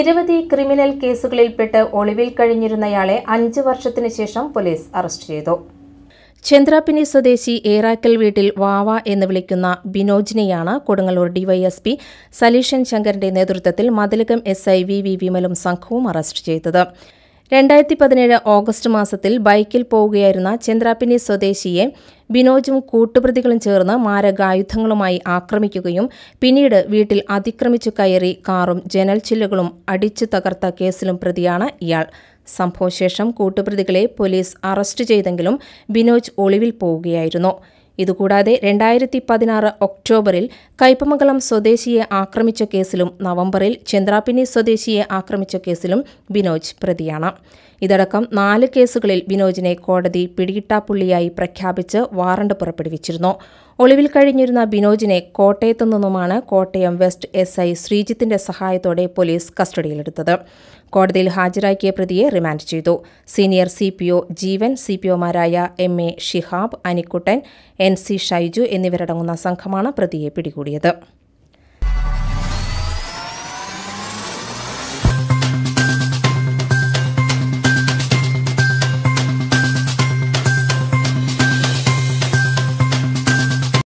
നിരവധി ക്രിമിനൽ കേസുകളിൽപ്പെട്ട് ഒളിവിൽ കഴിഞ്ഞിരുന്നയാളെ അഞ്ച് വർഷത്തിനു ശേഷം പോലീസ് അറസ്റ്റ് ചെയ്തു ചന്ദ്രാപ്പിനി സ്വദേശി ഏറാക്കൽ വീട്ടിൽ വാവ എന്ന് വിളിക്കുന്ന ബിനോജിനെയാണ് കൊടുങ്ങല്ലൂർ ഡിവൈഎസ്പി സലീഷൻ ശങ്കറിന്റെ നേതൃത്വത്തിൽ Mathilakam S I V V വിമലും സംഘവും അറസ്റ്റ് ചെയ്തത് രണ്ടായിരത്തി പതിനേഴ് ഓഗസ്റ്റ് മാസത്തിൽ ബൈക്കിൽ പോവുകയായിരുന്ന ചന്ദ്രാപ്പിനി സ്വദേശിയെ ബിനോജും കൂട്ടുപ്രതികളും ചേർന്ന് മാരകായുധങ്ങളുമായി ആക്രമിക്കുകയും പിന്നീട് വീട്ടിൽ അതിക്രമിച്ചു കയറി കാറും ജനൽ ചില്ലുകളും അടിച്ചു തകർത്ത കേസിലും പ്രതിയാണ് ഇയാൾ സംഭവശേഷം കൂട്ടുപ്രതികളെ പോലീസ് അറസ്റ്റ് ചെയ്തെങ്കിലും ബിനോജ് ഒളിവിൽ പോവുകയായിരുന്നു ഇതുകൂടാതെ രണ്ടായിരത്തി പതിനാറ് ഒക്ടോബറിൽ കയ്പമംഗലം സ്വദേശിയെ ആക്രമിച്ച കേസിലും നവംബറിൽ ചന്ദ്രാപ്പിനി സ്വദേശിയെ ആക്രമിച്ച കേസിലും ബിനോജ് പ്രതിയാണ് ഇതടക്കം നാല് കേസുകളിൽ ബിനോജിനെ കോടതി പിടികിട്ടാപ്പുള്ളിയായി പ്രഖ്യാപിച്ച് വാറണ്ട് പുറപ്പെടുവിച്ചിരുന്നു ഒളിവിൽ കഴിഞ്ഞിരുന്ന ബിനോജിനെ കോട്ടയത്തു നിന്നുമാണ് കോട്ടയം വെസ്റ്റ് എസ് ഐ ശ്രീജിത്തിന്റെ സഹായത്തോടെ പോലീസ് കസ്റ്റഡിയിലെടുത്തത് കോടതിയിൽ ഹാജരാക്കിയ പ്രതിയെ റിമാൻഡ് ചെയ്തു senior C P O Jeevan C P ഒമാരായ M A Shihab Anikuttan N C Shaiju എന്നിവരടങ്ങുന്ന സംഘമാണ് പ്രതിയെ പിടികൂടിയത്